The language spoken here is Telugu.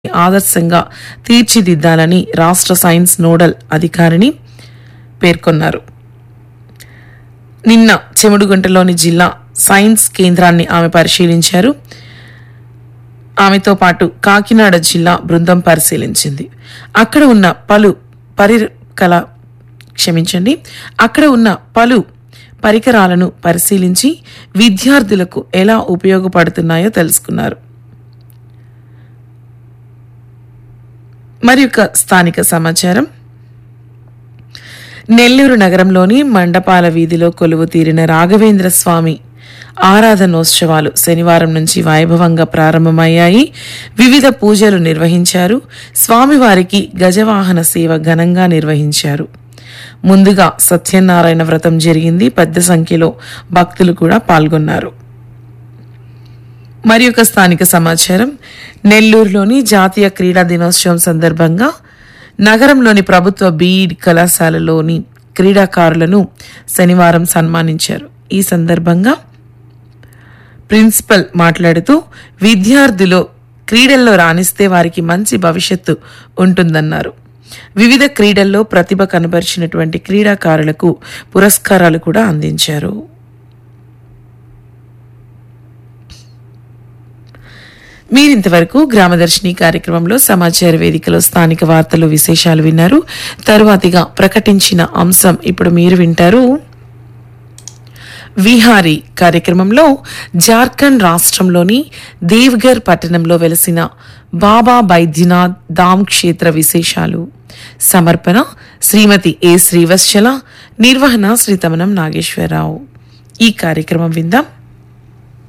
ఆదర్శంగా తీర్చిదిద్దాలని రాష్ట్ర సైన్స్ నోడల్ అధికారిని పేర్కొన్నారు నిన్న చెముడుగుంటలోని జిల్లా సైన్స్ కేంద్రాన్ని ఆమె పరిశీలించారు ఆమెతో పాటు కాకినాడ జిల్లా బృందం పరిశీలించింది అక్కడ ఉన్న పలు పరికల క్షమించండి అక్కడ ఉన్న పలు పరికరాలను పరిశీలించి విద్యార్థులకు ఎలా ఉపయోగపడుతున్నాయో తెలుసుకున్నారు మరి ఒక స్థానిక సమాచారం నెల్లూరు నగరంలోని మండపాల వీధిలో కొలువు తీరిన రాఘవేంద్ర స్వామి ఆరాధనోత్సవాలు శనివారం నుంచి వైభవంగా ప్రారంభమయ్యాయి వివిధ పూజలు నిర్వహించారు స్వామివారికి గజవాహన సేవ ఘనంగా నిర్వహించారు ముందుగా సత్యనారాయణ వ్రతం జరిగింది పెద్ద సంఖ్యలో భక్తులు కూడా పాల్గొన్నారు మరి ఒక స్థానిక సమాచారం నెల్లూరులోని జాతీయ క్రీడా దినోత్సవం సందర్భంగా నగరంలోని ప్రభుత్వ బీఈడ్ కళాశాలలోని క్రీడాకారులను శనివారం సన్మానించారు ఈ సందర్భంగా ప్రిన్సిపల్ మాట్లాడుతూ విద్యార్థులు క్రీడల్లో రాణిస్తే వారికి మంచి భవిష్యత్తు ఉంటుందన్నారు వివిధ క్రీడల్లో ప్రతిభ కనబరిచినటువంటి క్రీడాకారులకు పురస్కారాలు కూడా అందించారు మీరింతవరకు గ్రామదర్శిని కార్యక్రమంలో సమాచార వేదికలో స్థానిక వార్తలు విశేషాలు విన్నారు తరువాతిగా ప్రకటించిన అంశం ఇప్పుడు మీరు వింటారు విహారీ కార్యక్రమంలో జార్ఖండ్ రాష్ట్రంలోని దేవ్గర్ పట్టణంలో వెలసిన బాబా బైద్యనాథ్ ధామ్ క్షేత్ర విశేషాలు సమర్పణ శ్రీమతి ఏ శ్రీవత్సల నిర్వహణ శ్రీ తమనం నాగేశ్వరరావు ఈ కార్యక్రమం విందాం